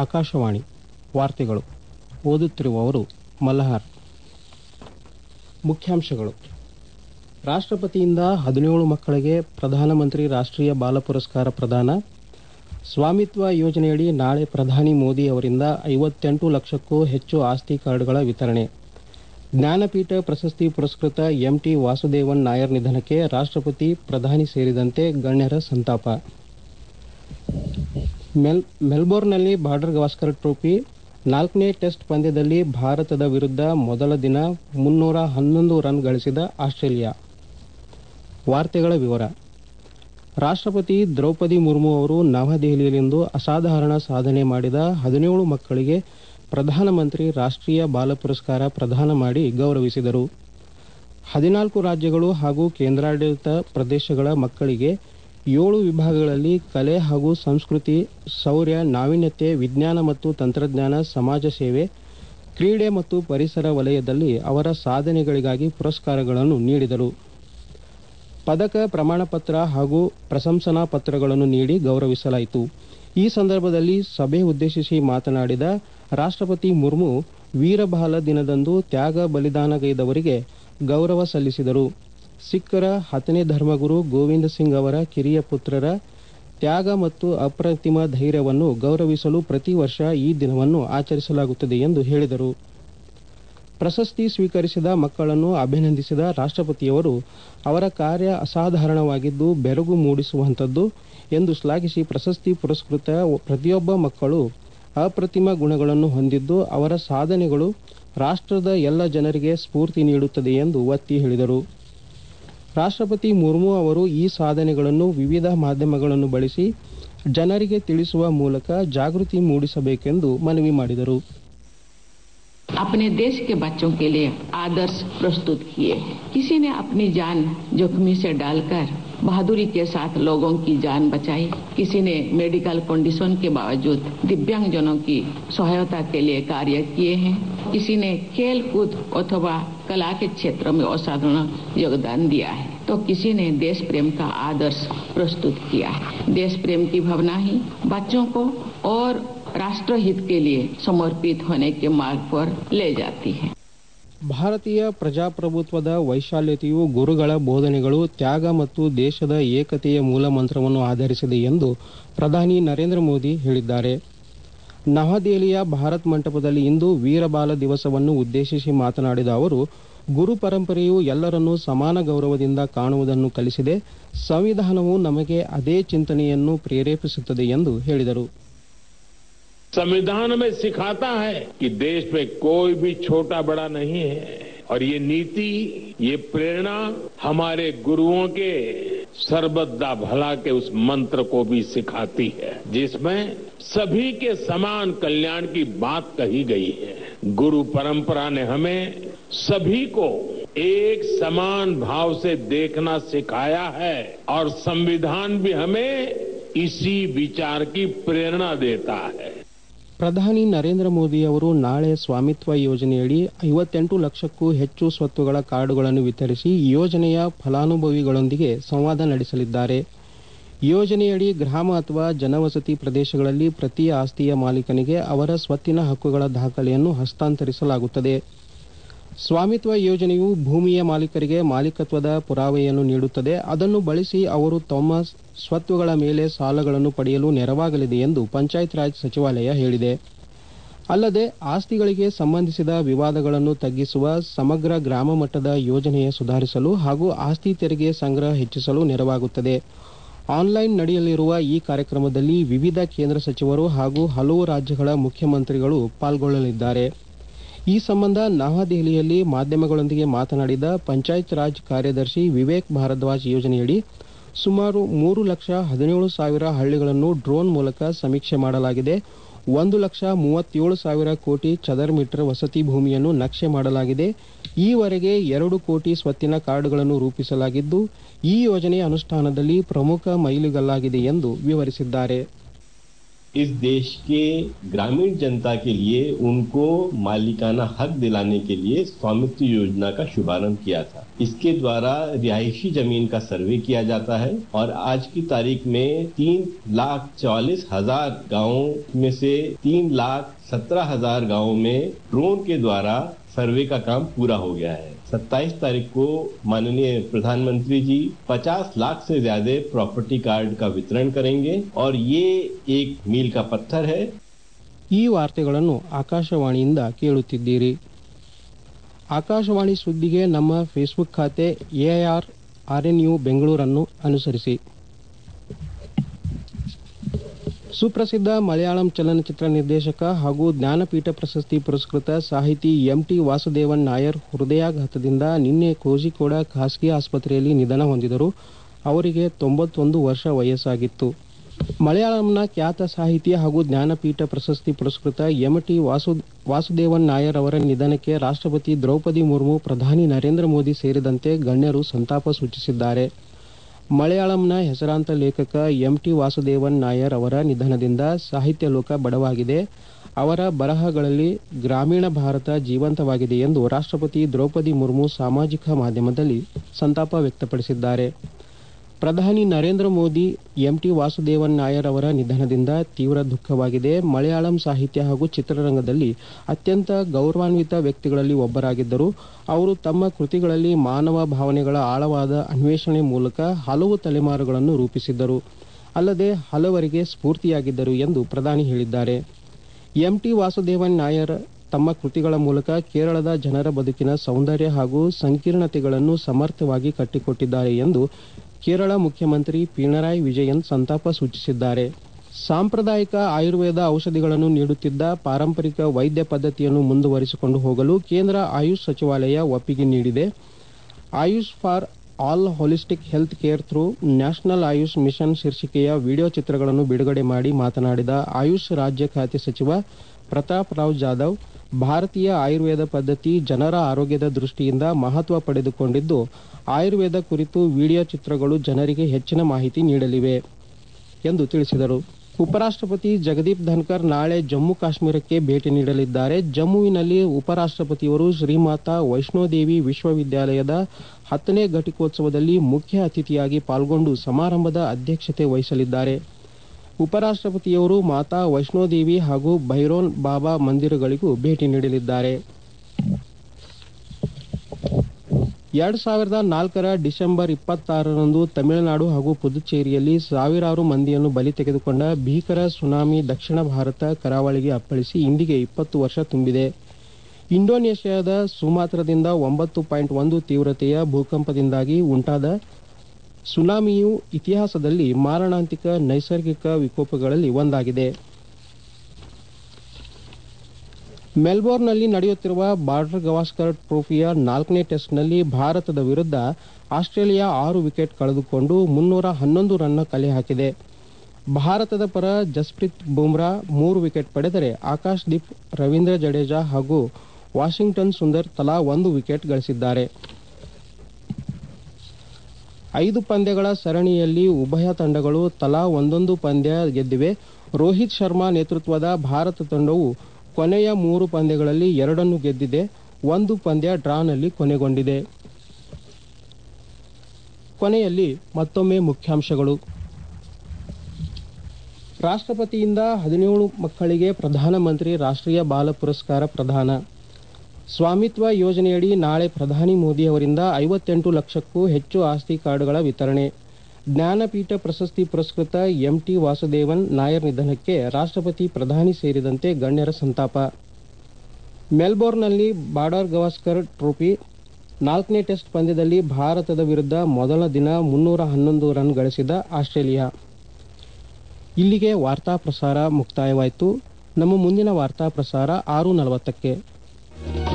ಆಕಾಶವಾಣಿ ವಾರ್ತೆಗಳು ಓದುತ್ತಿರುವವರು ಮಲ್ಲಹಾರ್ ಮುಖ್ಯಾಂಶಗಳು ರಾಷ್ಟ್ರಪತಿಯಿಂದ ಹದಿನೇಳು ಮಕ್ಕಳಿಗೆ ಪ್ರಧಾನಮಂತ್ರಿ ರಾಷ್ಟ್ರೀಯ ಬಾಲ ಪುರಸ್ಕಾರ ಪ್ರದಾನ ಸ್ವಾಮಿತ್ವ ಯೋಜನೆಯಡಿ ನಾಳೆ ಪ್ರಧಾನಿ ಮೋದಿ ಅವರಿಂದ ಐವತ್ತೆಂಟು ಲಕ್ಷಕ್ಕೂ ಹೆಚ್ಚು ಆಸ್ತಿ ಕಾರ್ಡ್ಗಳ ವಿತರಣೆ ಜ್ಞಾನಪೀಠ ಪ್ರಶಸ್ತಿ ಪುರಸ್ಕೃತ ಎಂಟಿ ವಾಸುದೇವನ್ ನಾಯರ್ ನಿಧನಕ್ಕೆ ರಾಷ್ಟ್ರಪತಿ ಪ್ರಧಾನಿ ಸೇರಿದಂತೆ ಗಣ್ಯರ ಸಂತಾಪ ಮೆಲ್ ಮೆಲ್ಬೋರ್ನ್ನಲ್ಲಿ ಬಾರ್ಡರ್ ಗವಾಸ್ಕರ್ ಟ್ರೋಫಿ ನಾಲ್ಕನೇ ಟೆಸ್ಟ್ ಪಂದ್ಯದಲ್ಲಿ ಭಾರತದ ವಿರುದ್ಧ ಮೊದಲ ದಿನ ಮುನ್ನೂರ ಹನ್ನೊಂದು ರನ್ ಗಳಿಸಿದ ಆಸ್ಟ್ರೇಲಿಯಾ ವಾರ್ತೆಗಳ ವಿವರ ರಾಷ್ಟ್ರಪತಿ ದ್ರೌಪದಿ ಮುರ್ಮು ಅವರು ನವದೆಹಲಿಯಲ್ಲಿಂದು ಅಸಾಧಾರಣ ಸಾಧನೆ ಮಾಡಿದ ಹದಿನೇಳು ಮಕ್ಕಳಿಗೆ ಪ್ರಧಾನಮಂತ್ರಿ ರಾಷ್ಟ್ರೀಯ ಬಾಲ ಪುರಸ್ಕಾರ ಪ್ರದಾನ ಮಾಡಿ ಗೌರವಿಸಿದರು ಹದಿನಾಲ್ಕು ರಾಜ್ಯಗಳು ಹಾಗೂ ಕೇಂದ್ರಾಡಳಿತ ಪ್ರದೇಶಗಳ ಮಕ್ಕಳಿಗೆ ಏಳು ವಿಭಾಗಗಳಲ್ಲಿ ಕಲೆ ಹಾಗೂ ಸಂಸ್ಕೃತಿ ಶೌರ್ಯ ನಾವೀನ್ಯತೆ ವಿಜ್ಞಾನ ಮತ್ತು ತಂತ್ರಜ್ಞಾನ ಸಮಾಜ ಸೇವೆ ಕ್ರೀಡೆ ಮತ್ತು ಪರಿಸರ ವಲಯದಲ್ಲಿ ಅವರ ಸಾಧನೆಗಳಿಗಾಗಿ ಪುರಸ್ಕಾರಗಳನ್ನು ನೀಡಿದರು ಪದಕ ಪ್ರಮಾಣಪತ್ರ ಹಾಗೂ ಪ್ರಶಂಸನಾ ಪತ್ರಗಳನ್ನು ನೀಡಿ ಗೌರವಿಸಲಾಯಿತು ಈ ಸಂದರ್ಭದಲ್ಲಿ ಸಭೆ ಉದ್ದೇಶಿಸಿ ಮಾತನಾಡಿದ ರಾಷ್ಟ್ರಪತಿ ಮುರ್ಮು ವೀರಬಾಲ ದಿನದಂದು ತ್ಯಾಗ ಬಲಿದಾನಗೈದವರಿಗೆ ಗೌರವ ಸಲ್ಲಿಸಿದರು ಸಿಖ್ಖರ ಹತ್ತನೇ ಧರ್ಮಗುರು ಗೋವಿಂದ ಸಿಂಗ್ ಅವರ ಕಿರಿಯ ಪುತ್ರರ ತ್ಯಾಗ ಮತ್ತು ಅಪ್ರತಿಮ ಧೈರ್ಯವನ್ನು ಗೌರವಿಸಲು ಪ್ರತಿ ವರ್ಷ ಈ ದಿನವನ್ನು ಆಚರಿಸಲಾಗುತ್ತದೆ ಎಂದು ಹೇಳಿದರು ಪ್ರಶಸ್ತಿ ಸ್ವೀಕರಿಸಿದ ಮಕ್ಕಳನ್ನು ಅಭಿನಂದಿಸಿದ ರಾಷ್ಟ್ರಪತಿಯವರು ಅವರ ಕಾರ್ಯ ಅಸಾಧಾರಣವಾಗಿದ್ದು ಬೆರಗು ಮೂಡಿಸುವಂಥದ್ದು ಎಂದು ಶ್ಲಾಘಿಸಿ ಪ್ರಶಸ್ತಿ ಪುರಸ್ಕೃತ ಪ್ರತಿಯೊಬ್ಬ ಮಕ್ಕಳು ಅಪ್ರತಿಮ ಗುಣಗಳನ್ನು ಹೊಂದಿದ್ದು ಅವರ ಸಾಧನೆಗಳು ರಾಷ್ಟ್ರದ ಎಲ್ಲ ಜನರಿಗೆ ಸ್ಫೂರ್ತಿ ನೀಡುತ್ತದೆ ಎಂದು ಒತ್ತಿ ಹೇಳಿದರು ರಾಷ್ಟ್ರಪತಿ ಮುರ್ಮು ಅವರು ಈ ಸಾಧನೆಗಳನ್ನು ವಿವಿಧ ಮಾಧ್ಯಮಗಳನ್ನು ಬಳಸಿ ಜನರಿಗೆ ತಿಳಿಸುವ ಮೂಲಕ ಜಾಗೃತಿ ಮೂಡಿಸಬೇಕೆಂದು ಮನವಿ ಮಾಡಿದರು अपने देश के बच्चों के लिए आदर्श प्रस्तुत किए किसी ने अपनी जान जोखिम से डालकर बहादुरी के साथ लोगों की जान बचाई किसी ने मेडिकल कंडीशन के बावजूद दिव्यांगजनों की सहायता के लिए कार्य किए हैं किसी ने खेल कूद अथवा कला के क्षेत्र में असाधारण योगदान दिया है तो किसी ने देश प्रेम का आदर्श प्रस्तुत किया है देश प्रेम की भावना ही बच्चों को और राष्ट्र हित के लिए समर्पित होने के मार्ग पर ले जाती है ಭಾರತೀಯ ಪ್ರಜಾಪ್ರಭುತ್ವದ ವೈಶಾಲ್ಯತೆಯು ಗುರುಗಳ ಬೋಧನೆಗಳು ತ್ಯಾಗ ಮತ್ತು ದೇಶದ ಏಕತೆಯ ಮೂಲಮಂತ್ರವನ್ನು ಆಧರಿಸಿದೆ ಎಂದು ಪ್ರಧಾನಿ ನರೇಂದ್ರ ಮೋದಿ ಹೇಳಿದ್ದಾರೆ ನವದೆಹಲಿಯ ಭಾರತ್ ಮಂಟಪದಲ್ಲಿ ಇಂದು ವೀರಬಾಲ ದಿವಸವನ್ನು ಉದ್ದೇಶಿಸಿ ಮಾತನಾಡಿದ ಅವರು ಗುರು ಪರಂಪರೆಯು ಎಲ್ಲರನ್ನೂ ಸಮಾನ ಗೌರವದಿಂದ ಕಾಣುವುದನ್ನು ಕಲಿಸಿದೆ ಸಂವಿಧಾನವು ನಮಗೆ ಅದೇ ಚಿಂತನೆಯನ್ನು ಪ್ರೇರೇಪಿಸುತ್ತದೆ ಎಂದು ಹೇಳಿದರು संविधान में सिखाता है कि देश में कोई भी छोटा बड़ा नहीं है और ये नीति ये प्रेरणा हमारे गुरुओं के सर्वदा भला के उस मंत्र को भी सिखाती है जिसमें सभी के समान कल्याण की बात कही गई है गुरु परंपरा ने हमें सभी को एक समान भाव से देखना सिखाया है और संविधान भी हमें इसी विचार की प्रेरणा देता है ಪ್ರಧಾನಿ ನರೇಂದ್ರ ಮೋದಿ ಅವರು ನಾಳೆ ಸ್ವಾಮಿತ್ವ ಯೋಜನೆಯಡಿ ಐವತ್ತೆಂಟು ಲಕ್ಷಕ್ಕೂ ಹೆಚ್ಚು ಸ್ವತ್ತುಗಳ ಕಾರ್ಡುಗಳನ್ನು ವಿತರಿಸಿ ಯೋಜನೆಯ ಫಲಾನುಭವಿಗಳೊಂದಿಗೆ ಸಂವಾದ ನಡೆಸಲಿದ್ದಾರೆ ಯೋಜನೆಯಡಿ ಗ್ರಾಮ ಅಥವಾ ಜನವಸತಿ ಪ್ರದೇಶಗಳಲ್ಲಿ ಪ್ರತಿ ಆಸ್ತಿಯ ಮಾಲೀಕನಿಗೆ ಅವರ ಸ್ವತ್ತಿನ ಹಕ್ಕುಗಳ ದಾಖಲೆಯನ್ನು ಹಸ್ತಾಂತರಿಸಲಾಗುತ್ತದೆ ಸ್ವಾಮಿತ್ವ ಯೋಜನೆಯು ಭೂಮಿಯ ಮಾಲೀಕರಿಗೆ ಮಾಲೀಕತ್ವದ ಪುರಾವೆಯನ್ನು ನೀಡುತ್ತದೆ ಅದನ್ನು ಬಳಸಿ ಅವರು ತಮ್ಮ ಸ್ವತ್ತುಗಳ ಮೇಲೆ ಸಾಲಗಳನ್ನು ಪಡೆಯಲು ನೆರವಾಗಲಿದೆ ಎಂದು ಪಂಚಾಯತ್ ರಾಜ್ ಸಚಿವಾಲಯ ಹೇಳಿದೆ ಅಲ್ಲದೆ ಆಸ್ತಿಗಳಿಗೆ ಸಂಬಂಧಿಸಿದ ವಿವಾದಗಳನ್ನು ತಗ್ಗಿಸುವ ಸಮಗ್ರ ಗ್ರಾಮ ಮಟ್ಟದ ಯೋಜನೆಯ ಸುಧಾರಿಸಲು ಹಾಗೂ ಆಸ್ತಿ ತೆರಿಗೆ ಸಂಗ್ರಹ ಹೆಚ್ಚಿಸಲು ನೆರವಾಗುತ್ತದೆ ಆನ್ಲೈನ್ ನಡೆಯಲಿರುವ ಈ ಕಾರ್ಯಕ್ರಮದಲ್ಲಿ ವಿವಿಧ ಕೇಂದ್ರ ಸಚಿವರು ಹಾಗೂ ಹಲವು ರಾಜ್ಯಗಳ ಮುಖ್ಯಮಂತ್ರಿಗಳು ಪಾಲ್ಗೊಳ್ಳಲಿದ್ದಾರೆ ಈ ಸಂಬಂಧ ನವದೆಹಲಿಯಲ್ಲಿ ಮಾಧ್ಯಮಗಳೊಂದಿಗೆ ಮಾತನಾಡಿದ ಪಂಚಾಯತ್ ರಾಜ್ ಕಾರ್ಯದರ್ಶಿ ವಿವೇಕ್ ಭಾರದ್ವಾಜ್ ಯೋಜನೆಯಡಿ ಸುಮಾರು ಮೂರು ಲಕ್ಷ ಹದಿನೇಳು ಸಾವಿರ ಹಳ್ಳಿಗಳನ್ನು ಡ್ರೋನ್ ಮೂಲಕ ಸಮೀಕ್ಷೆ ಮಾಡಲಾಗಿದೆ ಒಂದು ಲಕ್ಷ ಮೂವತ್ತೇಳು ಸಾವಿರ ಕೋಟಿ ಚದರ್ ಮೀಟರ್ ವಸತಿ ಭೂಮಿಯನ್ನು ನಕ್ಷೆ ಮಾಡಲಾಗಿದೆ ಈವರೆಗೆ ಎರಡು ಕೋಟಿ ಸ್ವತ್ತಿನ ಕಾರ್ಡುಗಳನ್ನು ರೂಪಿಸಲಾಗಿದ್ದು ಈ ಯೋಜನೆ ಅನುಷ್ಠಾನದಲ್ಲಿ ಪ್ರಮುಖ ಮೈಲಿಗಲ್ಲಾಗಿದೆ ಎಂದು ವಿವರಿಸಿದ್ದಾರೆ इस देश के ग्रामीण जनता के लिए उनको मालिकाना हक दिलाने के लिए स्वामित्व योजना का शुभारंभ किया था इसके द्वारा रिहायशी जमीन का सर्वे किया जाता है और आज की तारीख में तीन लाख चालीस हजार गाँवों में से तीन लाख सत्रह हजार गाँवों में ड्रोन के द्वारा सर्वे का काम पूरा हो गया है 27 तारीख को माननीय प्रधानमंत्री जी 50 लाख से ज्यादा प्रॉपर्टी कार्ड का वितरण करेंगे और ये एक मील का पत्थर है ಈ ವಾರ್ತೆಗಳನ್ನು ಆಕಾಶವಾಣಿಯಿಂದ ಕೇಳುತ್ತಿದ್ದೀರಿ ಆಕಾಶವಾಣಿ ಸುದ್ದಿಗೆ ನಮ್ಮ ಫೇಸ್ಬುಕ್ ಖಾತೆ ಎಐಆರ್ ಆರ್ಎನ್ಯು ಬೆಂಗಳೂರನ್ನು ಅನುಸರಿಸಿ ಸುಪ್ರಸಿದ್ಧ ಮಲಯಾಳಂ ಚಲನಚಿತ್ರ ನಿರ್ದೇಶಕ ಹಾಗೂ ಜ್ಞಾನಪೀಠ ಪ್ರಶಸ್ತಿ ಪುರಸ್ಕೃತ ಸಾಹಿತಿ ಎಂಟಿ ವಾಸುದೇವನ್ ನಾಯರ್ ಹೃದಯಾಘಾತದಿಂದ ನಿನ್ನೆ ಕೋಜಿಕೋಡ ಖಾಸಗಿ ಆಸ್ಪತ್ರೆಯಲ್ಲಿ ನಿಧನ ಹೊಂದಿದರು ಅವರಿಗೆ ತೊಂಬತ್ತೊಂದು ವರ್ಷ ವಯಸ್ಸಾಗಿತ್ತು ಮಲಯಾಳಂನ ಖ್ಯಾತ ಸಾಹಿತಿ ಹಾಗೂ ಜ್ಞಾನಪೀಠ ಪ್ರಶಸ್ತಿ ಪುರಸ್ಕೃತ ಎಂಟಿ ವಾಸು ವಾಸುದೇವನ್ ನಾಯರ್ ಅವರ ನಿಧನಕ್ಕೆ ರಾಷ್ಟ್ರಪತಿ ದ್ರೌಪದಿ ಮುರ್ಮು ಪ್ರಧಾನಿ ನರೇಂದ್ರ ಮೋದಿ ಸೇರಿದಂತೆ ಗಣ್ಯರು ಸಂತಾಪ ಸೂಚಿಸಿದ್ದಾರೆ ಮಲಯಾಳಂನ ಹೆಸರಾಂತ ಲೇಖಕ ಎಂಟಿ ವಾಸುದೇವನ್ ನಾಯರ್ ಅವರ ನಿಧನದಿಂದ ಸಾಹಿತ್ಯ ಲೋಕ ಬಡವಾಗಿದೆ ಅವರ ಬರಹಗಳಲ್ಲಿ ಗ್ರಾಮೀಣ ಭಾರತ ಜೀವಂತವಾಗಿದೆ ಎಂದು ರಾಷ್ಟ್ರಪತಿ ದ್ರೌಪದಿ ಮುರ್ಮು ಸಾಮಾಜಿಕ ಮಾಧ್ಯಮದಲ್ಲಿ ಸಂತಾಪ ವ್ಯಕ್ತಪಡಿಸಿದ್ದಾರೆ ಪ್ರಧಾನಿ ನರೇಂದ್ರ ಮೋದಿ ಎಂಟಿ ವಾಸುದೇವನ್ ನಾಯರ್ ಅವರ ನಿಧನದಿಂದ ತೀವ್ರ ದುಃಖವಾಗಿದೆ ಮಲಯಾಳಂ ಸಾಹಿತ್ಯ ಹಾಗೂ ಚಿತ್ರರಂಗದಲ್ಲಿ ಅತ್ಯಂತ ಗೌರವಾನ್ವಿತ ವ್ಯಕ್ತಿಗಳಲ್ಲಿ ಒಬ್ಬರಾಗಿದ್ದರು ಅವರು ತಮ್ಮ ಕೃತಿಗಳಲ್ಲಿ ಮಾನವ ಭಾವನೆಗಳ ಆಳವಾದ ಅನ್ವೇಷಣೆ ಮೂಲಕ ಹಲವು ತಲೆಮಾರುಗಳನ್ನು ರೂಪಿಸಿದ್ದರು ಅಲ್ಲದೆ ಹಲವರಿಗೆ ಸ್ಫೂರ್ತಿಯಾಗಿದ್ದರು ಎಂದು ಪ್ರಧಾನಿ ಹೇಳಿದ್ದಾರೆ ಎಂಟಿ ವಾಸುದೇವನ್ ನಾಯರ್ ತಮ್ಮ ಕೃತಿಗಳ ಮೂಲಕ ಕೇರಳದ ಜನರ ಬದುಕಿನ ಸೌಂದರ್ಯ ಹಾಗೂ ಸಂಕೀರ್ಣತೆಗಳನ್ನು ಸಮರ್ಥವಾಗಿ ಕಟ್ಟಿಕೊಟ್ಟಿದ್ದಾರೆ ಎಂದು ಕೇರಳ ಮುಖ್ಯಮಂತ್ರಿ ಪಿಣರಾಯಿ ವಿಜಯನ್ ಸಂತಾಪ ಸೂಚಿಸಿದ್ದಾರೆ ಸಾಂಪ್ರದಾಯಿಕ ಆಯುರ್ವೇದ ಔಷಧಿಗಳನ್ನು ನೀಡುತ್ತಿದ್ದ ಪಾರಂಪರಿಕ ವೈದ್ಯ ಪದ್ಧತಿಯನ್ನು ಮುಂದುವರಿಸಿಕೊಂಡು ಹೋಗಲು ಕೇಂದ್ರ ಆಯುಷ್ ಸಚಿವಾಲಯ ಒಪ್ಪಿಗೆ ನೀಡಿದೆ Ayush for all holistic health care through national Ayush mission ಶೀರ್ಷಿಕೆಯ ವಿಡಿಯೋ ಚಿತ್ರಗಳನ್ನು ಬಿಡುಗಡೆ ಮಾಡಿ ಮಾತನಾಡಿದ ಆಯುಷ್ ರಾಜ್ಯ ಖಾತೆ ಸಚಿವ ಪ್ರತಾಪ್ ರಾವ್ ಜಾಧವ್ ಭಾರತೀಯ ಆಯುರ್ವೇದ ಪದ್ಧತಿ ಜನರ ಆರೋಗ್ಯದ ದೃಷ್ಟಿಯಿಂದ ಮಹತ್ವ ಪಡೆದುಕೊಂಡಿದ್ದು ಆಯುರ್ವೇದ ಕುರಿತು ವಿಡಿಯೋ ಚಿತ್ರಗಳು ಜನರಿಗೆ ಹೆಚ್ಚಿನ ಮಾಹಿತಿ ನೀಡಲಿವೆ ಎಂದು ತಿಳಿಸಿದರು ಉಪರಾಷ್ಟ್ರಪತಿ ಜಗದೀಪ್ ಧನ್ಕರ್ ನಾಳೆ ಜಮ್ಮು ಕಾಶ್ಮೀರಕ್ಕೆ ಭೇಟಿ ನೀಡಲಿದ್ದಾರೆ ಜಮ್ಮುವಿನಲ್ಲಿ ಉಪರಾಷ್ಟ್ರಪತಿಯವರು ಶ್ರೀಮಾತಾ ವೈಷ್ಣೋದೇವಿ ವಿಶ್ವವಿದ್ಯಾಲಯದ ಹತ್ತನೇ ಘಟಿಕೋತ್ಸವದಲ್ಲಿ ಮುಖ್ಯ ಅತಿಥಿಯಾಗಿ ಪಾಲ್ಗೊಂಡು ಸಮಾರಂಭದ ಅಧ್ಯಕ್ಷತೆ ವಹಿಸಲಿದ್ದಾರೆ ಉಪರಾಷ್ಟ್ರಪತಿಯವರು ಮಾತಾ ವೈಷ್ಣೋದೇವಿ ಹಾಗೂ ಭೈರೋನ್ ಬಾಬಾ ಮಂದಿರಗಳಿಗೂ ಭೇಟಿ ನೀಡಲಿದ್ದಾರೆ ಎರಡ್ ಸಾವಿರದ ನಾಲ್ಕರ ಡಿಸೆಂಬರ್ ಇಪ್ಪತ್ತಾರರಂದು ತಮಿಳುನಾಡು ಹಾಗೂ ಪುದುಚೇರಿಯಲ್ಲಿ ಸಾವಿರಾರು ಮಂದಿಯನ್ನು ಬಲಿ ತೆಗೆದುಕೊಂಡ ಭೀಕರ ಸುನಾಮಿ ದಕ್ಷಿಣ ಭಾರತ ಕರಾವಳಿಗೆ ಅಪ್ಪಳಿಸಿ ಇಂದಿಗೆ ಇಪ್ಪತ್ತು ವರ್ಷ ತುಂಬಿದೆ ಇಂಡೋನೇಷ್ಯಾದ ಸುಮಾತ್ರದಿಂದ ಒಂಬತ್ತು ಪಾಯಿಂಟ್ ಒಂದು ತೀವ್ರತೆಯ ಭೂಕಂಪದಿಂದಾಗಿ ಉಂಟಾದ ಸುನಾಮಿಯು ಇತಿಹಾಸದಲ್ಲಿ ಮಾರಣಾಂತಿಕ ನೈಸರ್ಗಿಕ ವಿಕೋಪಗಳಲ್ಲಿ ಒಂದಾಗಿದೆ ಮೆಲ್ಬೋರ್ನ್ನಲ್ಲಿ ನಡೆಯುತ್ತಿರುವ ಬಾರ್ಡರ್ ಗವಾಸ್ಕರ್ ಟ್ರೋಫಿಯ ನಾಲ್ಕನೇ ಟೆಸ್ಟ್ನಲ್ಲಿ ಭಾರತದ ವಿರುದ್ಧ ಆಸ್ಟ್ರೇಲಿಯಾ ಆರು ವಿಕೆಟ್ ಕಳೆದುಕೊಂಡು ಮುನ್ನೂರ ಹನ್ನೊಂದು ರನ್ನ ಕಲೆ ಹಾಕಿದೆ ಭಾರತದ ಪರ ಜಸ್ಪ್ರೀತ್ ಬುಮ್ರಾ ಮೂರು ವಿಕೆಟ್ ಪಡೆದರೆ ಆಕಾಶ್ ದೀಪ್ ರವೀಂದ್ರ ಜಡೇಜಾ ಹಾಗೂ ವಾಷಿಂಗ್ಟನ್ ಸುಂದರ್ ತಲಾ ಒಂದು ವಿಕೆಟ್ ಗಳಿಸಿದ್ದಾರೆ ಐದು ಪಂದ್ಯಗಳ ಸರಣಿಯಲ್ಲಿ ಉಭಯ ತಂಡಗಳು ತಲಾ ಒಂದೊಂದು ಪಂದ್ಯ ಗೆದ್ದಿವೆ ರೋಹಿತ್ ಶರ್ಮಾ ನೇತೃತ್ವದ ಭಾರತ ತಂಡವು ಕೊನೆಯ ಮೂರು ಪಂದ್ಯಗಳಲ್ಲಿ ಎರಡನ್ನು ಗೆದ್ದಿದೆ ಒಂದು ಪಂದ್ಯ ಡ್ರಾನಲ್ಲಿ ಕೊನೆಗೊಂಡಿದೆ ಕೊನೆಯಲ್ಲಿ ಮತ್ತೊಮ್ಮೆ ಮುಖ್ಯಾಂಶಗಳು ರಾಷ್ಟ್ರಪತಿಯಿಂದ ಹದಿನೇಳು ಮಕ್ಕಳಿಗೆ ಪ್ರಧಾನಮಂತ್ರಿ ರಾಷ್ಟ್ರೀಯ ಬಾಲ ಪುರಸ್ಕಾರ ಪ್ರದಾನ ಸ್ವಾಮಿತ್ವ ಯೋಜನೆಯಡಿ ನಾಳೆ ಪ್ರಧಾನಿ ಮೋದಿ ಅವರಿಂದ ಐವತ್ತೆಂಟು ಲಕ್ಷಕ್ಕೂ ಹೆಚ್ಚು ಆಸ್ತಿ ಕಾರ್ಡ್ಗಳ ವಿತರಣೆ ಜ್ಞಾನಪೀಠ ಪ್ರಶಸ್ತಿ ಪುರಸ್ಕೃತ ಎಂಟಿ ವಾಸುದೇವನ್ ನಾಯರ್ ನಿಧನಕ್ಕೆ ರಾಷ್ಟ್ರಪತಿ ಪ್ರಧಾನಿ ಸೇರಿದಂತೆ ಗಣ್ಯರ ಸಂತಾಪ ಮೆಲ್ಬೋರ್ನ್ನಲ್ಲಿ ಬಾರ್ಡರ್ ಗವಾಸ್ಕರ್ ಟ್ರೋಫಿ ನಾಲ್ಕನೇ ಟೆಸ್ಟ್ ಪಂದ್ಯದಲ್ಲಿ ಭಾರತದ ವಿರುದ್ಧ ಮೊದಲ ದಿನ ಮುನ್ನೂರ ಹನ್ನೊಂದು ರನ್ ಗಳಿಸಿದ ಆಸ್ಟ್ರೇಲಿಯಾ ಇಲ್ಲಿಗೆ ವಾರ್ತಾ ಪ್ರಸಾರ ಮುಕ್ತಾಯವಾಯಿತು ನಮ್ಮ ಮುಂದಿನ ವಾರ್ತಾ ಪ್ರಸಾರ ಆರು ನಲವತ್ತಕ್ಕೆ